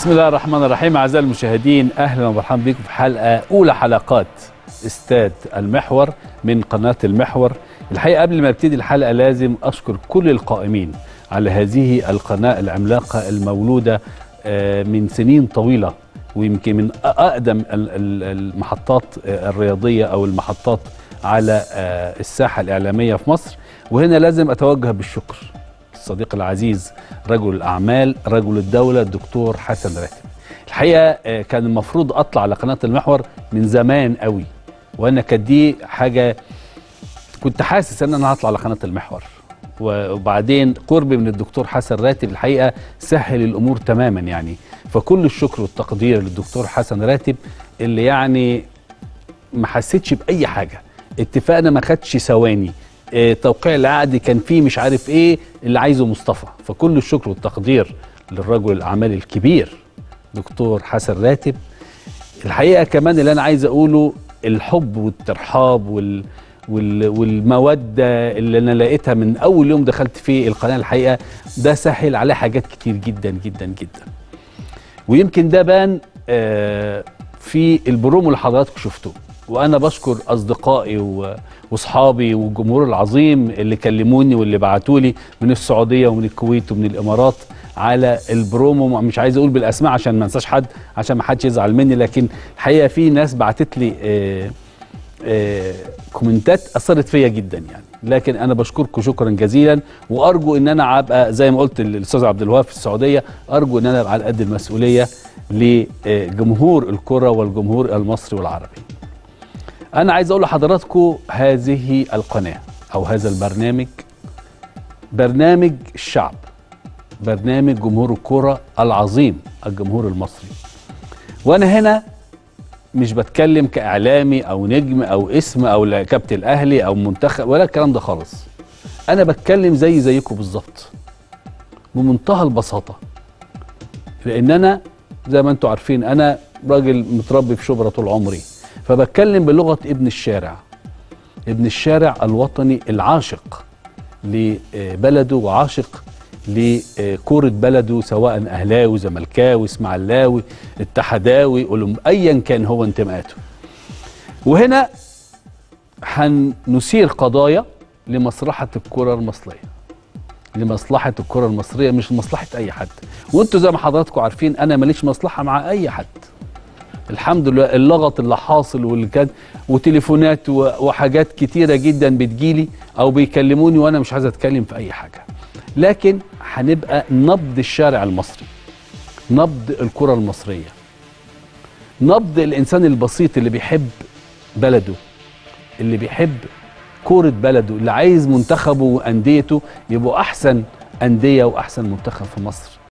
بسم الله الرحمن الرحيم اعزائي المشاهدين اهلا ومرحبا بكم في حلقه اولى حلقات استاد المحور من قناه المحور الحقيقه قبل ما ابتدي الحلقه لازم اشكر كل القائمين على هذه القناه العملاقه المولوده آه، من سنين طويله ويمكن من اقدم ال- ال- المحطات آه، الرياضيه او المحطات على آه، الساحه الاعلاميه في مصر وهنا لازم اتوجه بالشكر الصديق العزيز رجل الاعمال رجل الدوله الدكتور حسن راتب الحقيقه آه، كان المفروض اطلع على قناه المحور من زمان قوي وانا كانت دي حاجه كنت حاسس ان انا هطلع على قناه المحور وبعدين قربي من الدكتور حسن راتب الحقيقه سهل الامور تماما يعني فكل الشكر والتقدير للدكتور حسن راتب اللي يعني ما حسيتش باي حاجه اتفاقنا ما خدش ثواني اه توقيع العقد كان فيه مش عارف ايه اللي عايزه مصطفى فكل الشكر والتقدير للرجل الاعمال الكبير دكتور حسن راتب الحقيقه كمان اللي انا عايز اقوله الحب والترحاب وال وال والموده اللي انا لقيتها من اول يوم دخلت فيه القناه الحقيقه ده سهل عليه حاجات كتير جدا جدا جدا ويمكن ده بان آه، في البرومو اللي حضراتكم شفتوه وانا بشكر اصدقائي و- واصحابي والجمهور العظيم اللي كلموني واللي بعتوا لي من السعوديه ومن الكويت ومن الامارات على البرومو مش عايز اقول بالاسماء عشان ما انساش حد عشان ما حدش يزعل مني لكن الحقيقه في ناس بعتت لي آه، آه، كومنتات اثرت فيا جدا يعني لكن انا بشكركم شكرا جزيلا وارجو ان انا ابقى زي ما قلت للاستاذ عبد الوهاب في السعوديه ارجو ان انا ابقى على قد المسؤوليه لجمهور الكره والجمهور المصري والعربي. انا عايز اقول لحضراتكم هذه القناه او هذا البرنامج برنامج الشعب برنامج جمهور الكره العظيم الجمهور المصري. وانا هنا مش بتكلم كاعلامي او نجم او اسم او كابتن الاهلي او منتخب ولا الكلام ده خالص انا بتكلم زي زيكم بالظبط بمنتهى البساطه لان انا زي ما انتم عارفين انا راجل متربي في شبرا طول عمري فبتكلم بلغه ابن الشارع ابن الشارع الوطني العاشق لبلده وعاشق لكورة بلده سواء أهلاوي زملكاوي اسماعيلاوي اتحداوي أولم أيا كان هو انتماءاته وهنا هنثير قضايا لمصلحة الكرة المصرية لمصلحة الكرة المصرية مش لمصلحة أي حد وانتوا زي ما حضراتكم عارفين أنا ماليش مصلحة مع أي حد الحمد لله اللغط اللي حاصل واللي كان وتليفونات و- وحاجات كتيرة جدا بتجيلي أو بيكلموني وأنا مش عايز أتكلم في أي حاجة لكن هنبقى نبض الشارع المصري نبض الكرة المصرية نبض الإنسان البسيط اللي بيحب بلده اللي بيحب كورة بلده اللي عايز منتخبه وأنديته يبقوا أحسن أندية وأحسن منتخب في مصر